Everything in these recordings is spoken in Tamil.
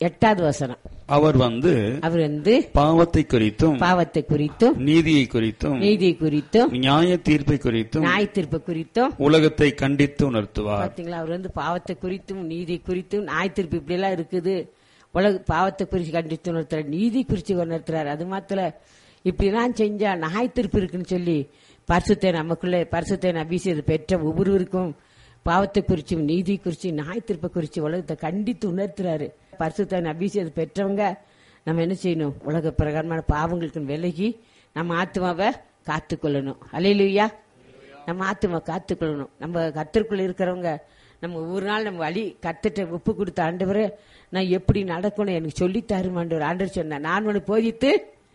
எட்டாவது வசனம் அவர் வந்து அவர் வந்து பாவத்தை குறித்தும் பாவத்தை குறித்தும் நீதியை குறித்தும் நீதி குறித்தும் நியாய தீர்ப்பை குறித்தும் நியாய தீர்ப்பு குறித்தும் உலகத்தை கண்டித்து உணர்த்துவார் பாத்தீங்களா அவர் வந்து பாவத்தை குறித்தும் நீதி குறித்தும் நியாய தீர்ப்பு இப்படி எல்லாம் இருக்குது உலக பாவத்தை குறித்து கண்டித்து உணர்த்துறாரு நீதி குறித்து உணர்த்துறாரு அது மாத்திர இப்படிலாம் செஞ்சா நியாய தீர்ப்பு இருக்குன்னு சொல்லி பரிசுத்தை நமக்குள்ள பரிசுத்தை அபிஷேகத்தை பெற்ற ஒவ்வொருவருக்கும் பாவத்தை குறிச்சும் நீதி குறிச்சு நியாய தீர்ப்பை குறிச்சு உலகத்தை கண்டித்து உணர்த்துறாரு பரிசுத்தை அபிஷேகத்தை பெற்றவங்க நம்ம என்ன செய்யணும் உலக பிரகாரமான பாவங்களுக்கு விலகி நம்ம ஆத்மாவை காத்துக்கொள்ளணும் அலையிலுயா நம்ம ஆத்மா காத்துக்கொள்ளணும் நம்ம கத்திற்குள்ள இருக்கிறவங்க நம்ம ஒவ்வொரு நாள் நம்ம வழி கத்துட்ட ஒப்பு கொடுத்த ஆண்டவரே நான் எப்படி நடக்கணும் எனக்கு சொல்லி தரும் ஆண்டவர் ஆண்டவர் சொன்னேன் நான் உனக்கு போதித்து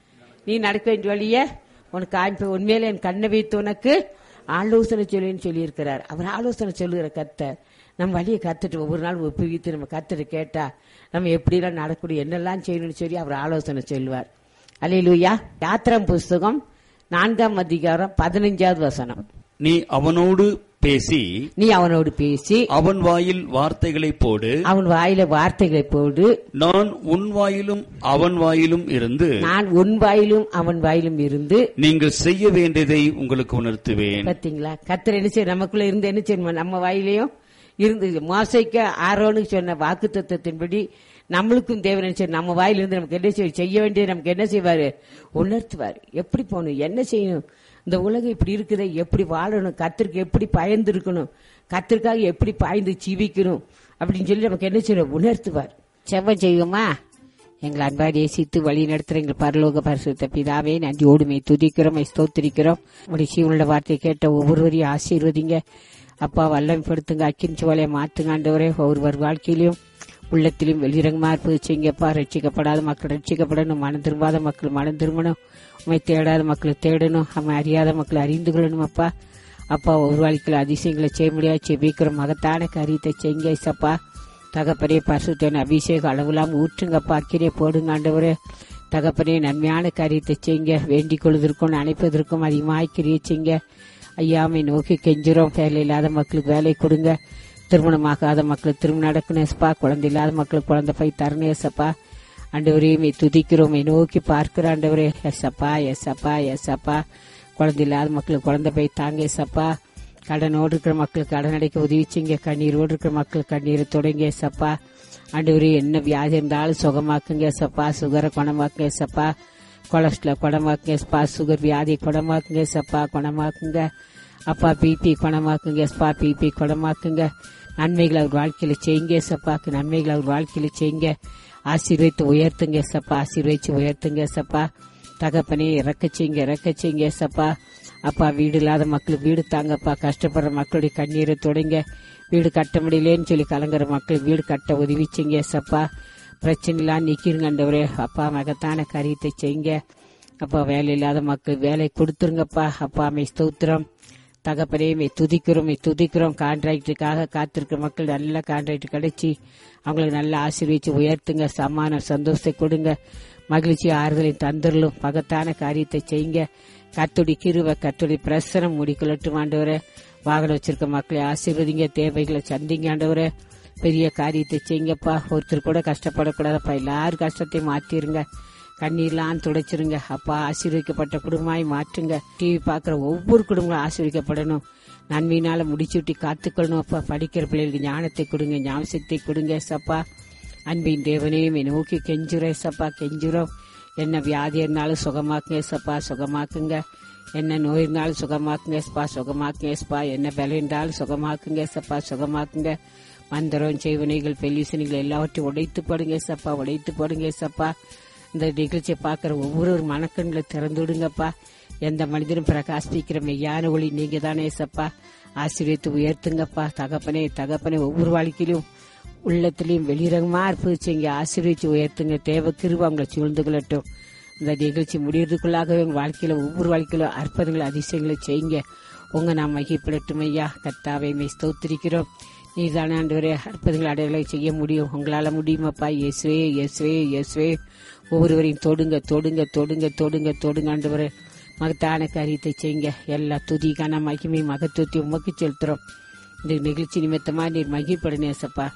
நீ நடக்க வேண்டிய வழிய உனக்கு காண்ப உண்மையில என் கண்ணை வைத்து உனக்கு ஆலோசனை சொல்லுன்னு சொல்லியிருக்கிறார் அவர் ஆலோசனை சொல்லுகிற கத்தர் நம்ம வழியை கத்துட்டு ஒவ்வொரு நாள் ஒப்புவித்து நம்ம கத்துட்டு கேட்டா நம்ம எப்படிலாம் நடக்கணும் என்னெல்லாம் செய்யணும்னு சொல்லி அவர் ஆலோசனை சொல்லுவார் அலையிலுயா யாத்திரம் புஸ்தகம் நான்காம் அதிகாரம் பதினைஞ்சாவது வசனம் நீ அவனோடு பேசி நீ அவனோடு பேசி அவன் வாயில் வார்த்தைகளை போடு அவன் வாயில வார்த்தைகளை போடு நான் உன் வாயிலும் அவன் வாயிலும் இருந்து நான் உன் வாயிலும் அவன் வாயிலும் இருந்து நீங்கள் செய்ய வேண்டியதை உங்களுக்கு உணர்த்துவேன் பாத்தீங்களா கத்தர் என்ன செய்ய நமக்குள்ள இருந்து என்ன செய்யணுமா நம்ம வாயிலையும் இருந்து மோசைக்கு ஆரோனுக்கு சொன்ன வாக்கு தத்துவத்தின்படி நம்மளுக்கும் தேவன் என்ன செய்யணும் நம்ம வாயிலிருந்து நமக்கு என்ன செய்ய செய்ய வேண்டியது நமக்கு என்ன செய்வாரு உணர்த்துவார் எப்படி போகணும் என்ன செய்யணும் இந்த உலகம் இப்படி இருக்குதே எப்படி வாழணும் கத்திற்கு எப்படி பயந்து இருக்கணும் கத்திற்காக எப்படி பாய்ந்து ஜீவிக்கணும் அப்படின்னு சொல்லி நமக்கு என்ன செய்யணும் உணர்த்துவார் செவ்வம் செய்வோமா எங்கள் அன்பாடி நேசித்து வழி நடத்துற எங்கள் பரலோக பரிசுத்த பிதாவே நன்றியோடுமை துதிக்கிறோம் ஸ்தோத்திரிக்கிறோம் உடைய சீவனுள்ள வார்த்தையை கேட்ட ஒவ்வொருவரையும் ஆசீர்வதிங்க அப்பா வல்லமைப்படுத்துங்க அக்கின் சோலையை மாத்துங்க ஆண்டவரே ஒவ்வொருவர் வாழ்க்கையிலும் உள்ளத்திலும் வெளிரங்கமா இருப்பது செய்யுங்கப்பா ரட்சிக்கப்படாத மக்கள் ரட்சிக்கப்படணும் மனம் திரும்பாத மக்கள் மனம் திரும்பணும் உண்மை தேடாத மக்களை தேடணும் அம்மை அறியாத மக்களை அறிந்து கொள்ளணும் அப்பா அப்பா ஒரு வாழ்க்கையில் அதிசயங்களை செய்ய முடியாது செபிக்கிற மகத்தான காரியத்தை செய்யுங்க ஐசப்பா தகப்பனே பரிசுத்தன் அபிஷேகம் அளவில்லாம ஊற்றுங்கப்பா அக்கிரியை போடுங்க ஆண்டவரே தகப்பனே நன்மையான காரியத்தை செய்யுங்க வேண்டிக் கொள்வதற்கும் அணைப்பதற்கும் அதிகமாக கிரியை செய்யுங்க ஐயாமை நோக்கி கெஞ்சுறோம் வேலை இல்லாத மக்களுக்கு வேலை கொடுங்க திருமணமாகாத மக்களுக்கு திருமணம் நடக்கணும் எஸ்ப்பா குழந்தை இல்லாத மக்களுக்கு குழந்தை போய் தரணும் எஸ்ப்பா ஆண்டவரையுமே துதிக்கிறோம் நோக்கி பார்க்கிற ஆண்டவரே எஸ்அப்பா எஸ்அப்பா எஸ்அப்பா குழந்தை இல்லாத மக்களுக்கு குழந்தை போய் தாங்க எஸ்அப்பா கடனோடு இருக்கிற மக்களுக்கு கடன் அடைக்க உதவிச்சிங்க கண்ணீரோடு இருக்கிற மக்களுக்கு கண்ணீரை தொடங்க எஸ்அப்பா ஆண்டவரே என்ன வியாதி இருந்தாலும் சுகமாக்குங்க எஸ்அப்பா சுகரை குணமாக்குங்க எஸ்அப்பா கொலஸ்ட்ரால் குணமாக்குங்க எஸ்பா சுகர் வியாதி குணமாக்குங்க எஸ்அப்பா குணமாக்குங்க அப்பா பிபி குணமாக்குங்க எஸ்பா பிபி குணமாக்குங்க நன்மைகளை அவர் வாழ்க்கையில செய்யுங்க எஸ்அப்பாக்கு நன்மைகளை அவர் வாழ்க்கையில செய்யுங்க ஆசீர்வதித்து உயர்த்துங்க எஸ்அப்பா ஆசீர்வதிச்சு உயர்த்துங்க எஸ்அப்பா தகப்பனே இறக்க செய்யுங்க இறக்க செய்யுங்க எஸ்அப்பா அப்பா வீடு இல்லாத மக்களுக்கு வீடு தாங்கப்பா கஷ்டப்படுற மக்களுடைய கண்ணீரை தொடங்க வீடு கட்ட முடியலேன்னு சொல்லி கலங்குற மக்களுக்கு வீடு கட்ட உதவி செய்யுங்க எஸ்அப்பா பிரச்சனைலாம் நிக்கிறங்கண்டவரே அப்பா மகத்தான காரியத்தை செய்யுங்க அப்பா வேலை இல்லாத மக்கள் வேலை கொடுத்துருங்கப்பா அப்பா மை ஸ்தோத்திரம் தகப்பனே மை துதிக்கிறோம் மை துதிக்கிறோம் கான்ட்ராக்டுக்காக காத்திருக்கிற மக்கள் நல்ல கான்ட்ராக்ட் கிடைச்சி அவங்களுக்கு நல்ல ஆசீர்வதிச்சு உயர்த்துங்க சமானம் சந்தோஷத்தை கொடுங்க மகிழ்ச்சி ஆறுதலை தந்துடலும் பகத்தான காரியத்தை செய்யுங்க கத்துடி கிருவ கத்துடி பிரசனம் முடிக்கலட்டும் ஆண்டவரே வாகனம் வச்சிருக்க மக்களை ஆசீர்வதிங்க தேவைகளை சந்திங்க ஆண்டவரே பெரிய காரியத்தை செய்யுங்கப்பா ஒருத்தர் கூட கஷ்டப்படக்கூடாதப்பா எல்லாரும் கஷ்டத்தையும் மாத்திருங்க கண்ணீர்லாம் துடைச்சிருங்க அப்பா ஆசீர்வதிக்கப்பட்ட குடும்பமாய் மாற்றுங்க டிவி பார்க்குற ஒவ்வொரு குடும்பங்களும் ஆசீர்விக்கப்படணும் நன்மையினால முடிச்சுட்டி காத்துக்கொள்ளணும் அப்பா படிக்கிற பிள்ளைகளுக்கு ஞானத்தை கொடுங்க ஞாபகத்தை கொடுங்க சப்பா அன்பின் தேவனையும் என்னை நோக்கி கெஞ்சுறேன் சப்பா கெஞ்சுறோம் என்ன வியாதி இருந்தாலும் சுகமாக்குங்க சப்பா சுகமாக்குங்க என்ன நோய் இருந்தாலும் சுகமாக்குங்க ஸ்பா சுகமாக்குங்க ஸ்பா என்ன பலம் இருந்தாலும் சுகமாக்குங்க சப்பா சுகமாக்குங்க மந்திரம் செய்வனைகள் பெல்லிசனைகள் எல்லாவற்றையும் உடைத்து போடுங்க சப்பா உடைத்து போடுங்க சப்பா இந்த நிகழ்ச்சியை பார்க்குற ஒவ்வொரு மனக்கண்களை திறந்து விடுங்கப்பா எந்த மனிதனும் பிரகாசிக்கிற மெய்யான ஒளி நீங்க தானே சப்பா ஆசீர்வித்து உயர்த்துங்கப்பா தகப்பனே தகப்பனே ஒவ்வொரு வாழ்க்கையிலும் உள்ளத்திலையும் வெளிரங்கமா இருப்பிச்சிங்க ஆசீர்வதிச்சு உயர்த்துங்க தேவ கிருப அவங்களை சூழ்ந்து கொள்ளட்டும் இந்த நிகழ்ச்சி முடியறதுக்குள்ளாகவே உங்க வாழ்க்கையில ஒவ்வொரு வாழ்க்கையிலும் அற்புதங்களை அதிசயங்களை செய்யுங்க உங்க நாம் மகிப்படட்டும் ஐயா கர்த்தாவை மெய் ஸ்தோத்திரிக்கிறோம் நீதானே ஆண்டவரே அற்புதங்களை அடையாளை செய்ய முடியும் உங்களால முடியுமாப்பா இயேசுவே இயேசுவே இயேசுவே ஒவ்வொருவரையும் தொடுங்க தொடுங்க தொடுங்க தொடுங்க தொடுங்க ஆண்டவரே மகத்தான காரியத்தை செய்யுங்க எல்லா துதிக்கான மகிமை மகத்துவத்தை உமக்கு செலுத்துறோம் இந்த நிகழ்ச்சி நிமித்தமா நீர் மகிழ்படுனேசப்பா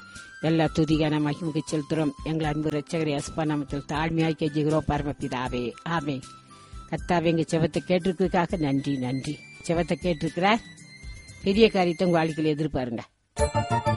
எல்லா துதிகான மகிமுக செலுத்துறோம் எங்கள் அன்பு ரச்சகரை அஸ்பா நாமத்தில் தாழ்மையாய் கெஞ்சுகிறோம் பரமபிதாவே ஆமே கத்தாவே எங்க செவத்தை கேட்டிருக்கிறதுக்காக நன்றி நன்றி செவத்தை கேட்டிருக்கிறார் பெரிய காரியத்தை உங்க வாழ்க்கையில் எதிர்பாருங்க